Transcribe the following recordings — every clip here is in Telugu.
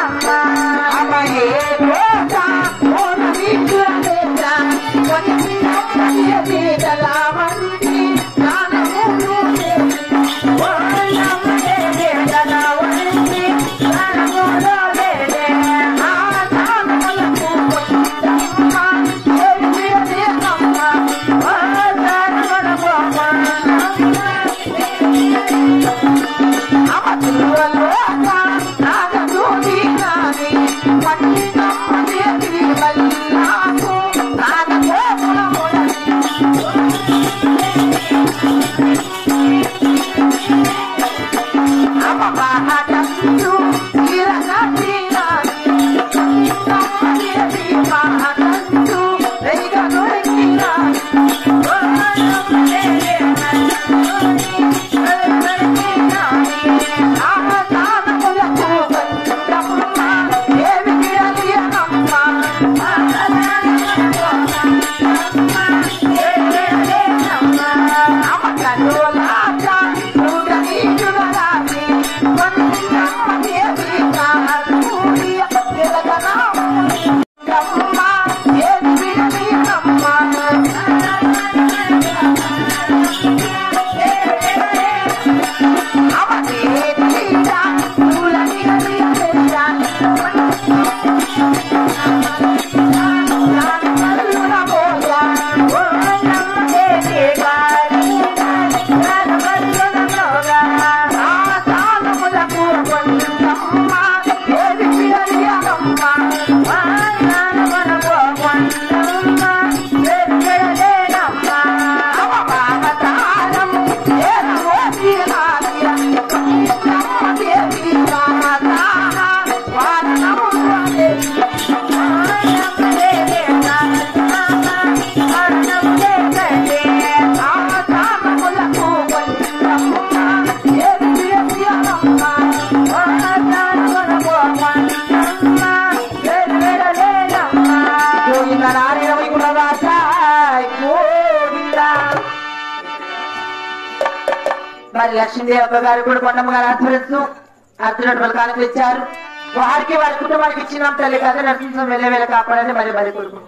మరి లక్ష్మీదేవి అక్క గారు కూడా కొండమ్మ గారు ఆధ్వర్యంతో అర్జునుడు పలకాలకు ఇచ్చారు వారికి వారి కుటుంబానికి ఇచ్చినాం తల్లి కథ నటించడం వెళ్ళ వెళ్ళ కాపాడని మరి మరి కోరుకుంటున్నాం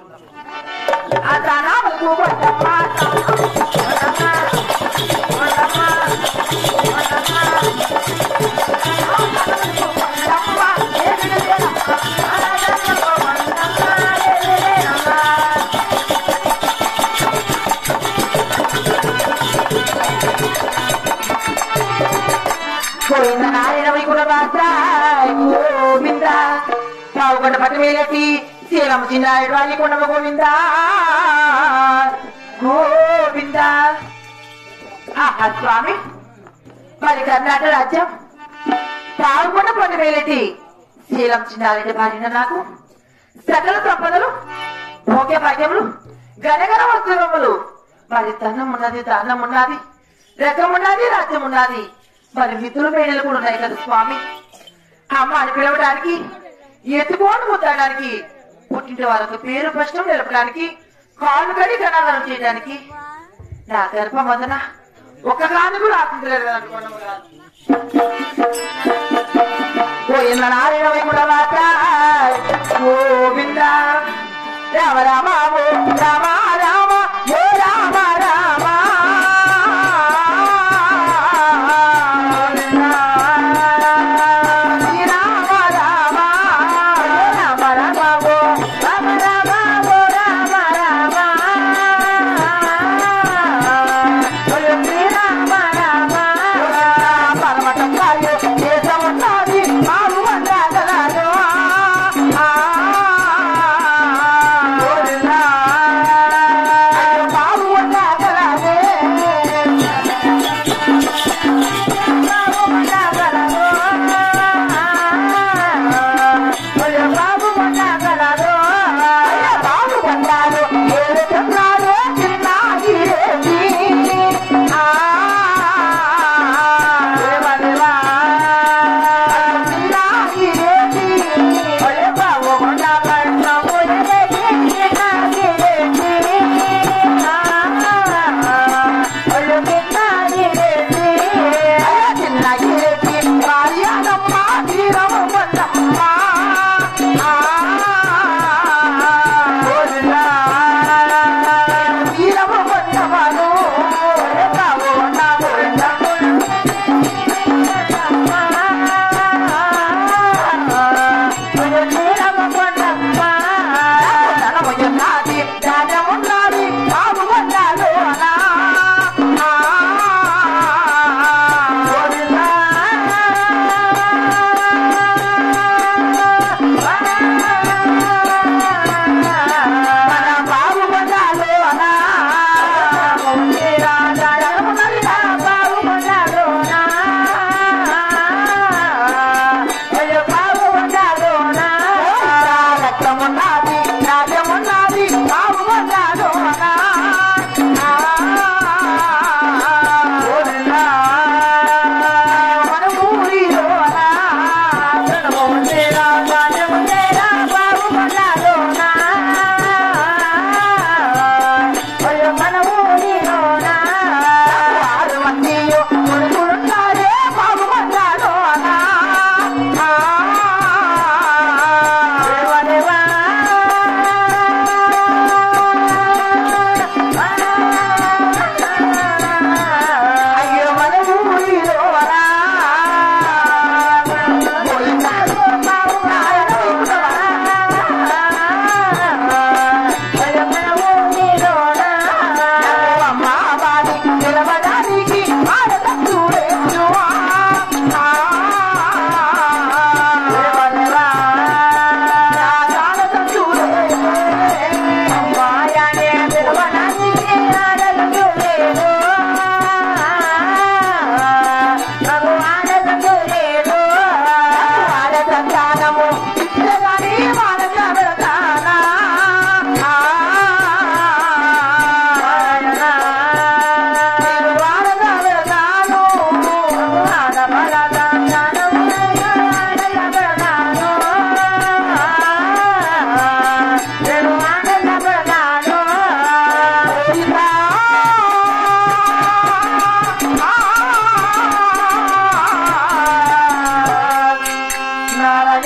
ఆ తానాలకు కొండమ్మ, కొండమ్మ, కొండమ్మ, కొండమ్మ, ఏమిటేనమ్మా? ఆరాధనలో కొండమ్మ, ఏమిటేనమ్మా? గోవింద నారాయణ వైకుంఠ పాత్ర గోవింద పావుకొండ పట్టు వేలటి శ్రీరామ చిన్నాయుడు వారి కొండమ గోవింద గోవింద ఆహా స్వామి మరి కర్ణాటక రాజ్యం పావుకొండ పట్టు వేలటి శ్రీరామ చిన్నారెడ్డి భార్య నాకు సకల సంపదలు భోగ్య భాగ్యములు గనగన వస్తువులు మరి ధనం ఉన్నది దానం ఉన్నది రకం ఉన్నది రాజ్యం ఉన్నది మరి మిత్రుల పేడలు కూడా ఉన్నాయి కదా స్వామి అమ్మ అని పిలవడానికి ఎత్తుకోని ముద్దడానికి పుట్టింటి వాళ్ళకు పేరు ప్రశ్న నిలపడానికి కాళ్ళు కడి గణాలను చేయడానికి నా గర్భం వదన ఒక కాను కూడా ఆశించలేదు అనుకున్నాము కాదు గోవింద నారాయణ వైకుంఠ మాత గోవింద రామ రామ ఓ రామ రామ ఓ రామ రామ శ్రీ రామ రామ ఓ రామ రామ ఓ రామ రామ ఓ రామ రామ ఓ శ్రీ రామ రామ పరమటంగాయో దేశమున్నది మారు వందగలరు ఆ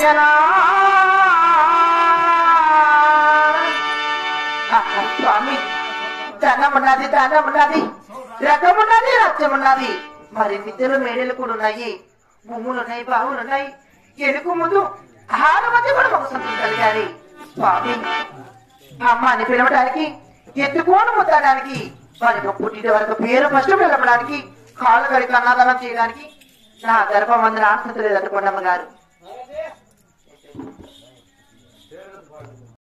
భాగ్యనా ఆహా, స్వామి ధనం ఉన్నది ధనం ఉన్నది రకం ఉన్నది రాజ్యం ఉన్నది మరి విద్యలు మేడలు కూడా ఉన్నాయి భూములు ఉన్నాయి బావులు ఉన్నాయి ఎనుకు ముందు ఆరు మంది కూడా మాకు సంతృప్తి కలిగారు స్వామి అమ్మ అని పిలవడానికి ఎత్తుకోను ముద్దడానికి వారికి పుట్టిన వరకు పేరు ఫస్ట్ పిలవడానికి కాళ్ళు కడికి అన్నదానం చేయడానికి నా గర్భమందిని ఆశించలేదు అనుకోండి అమ్మగారు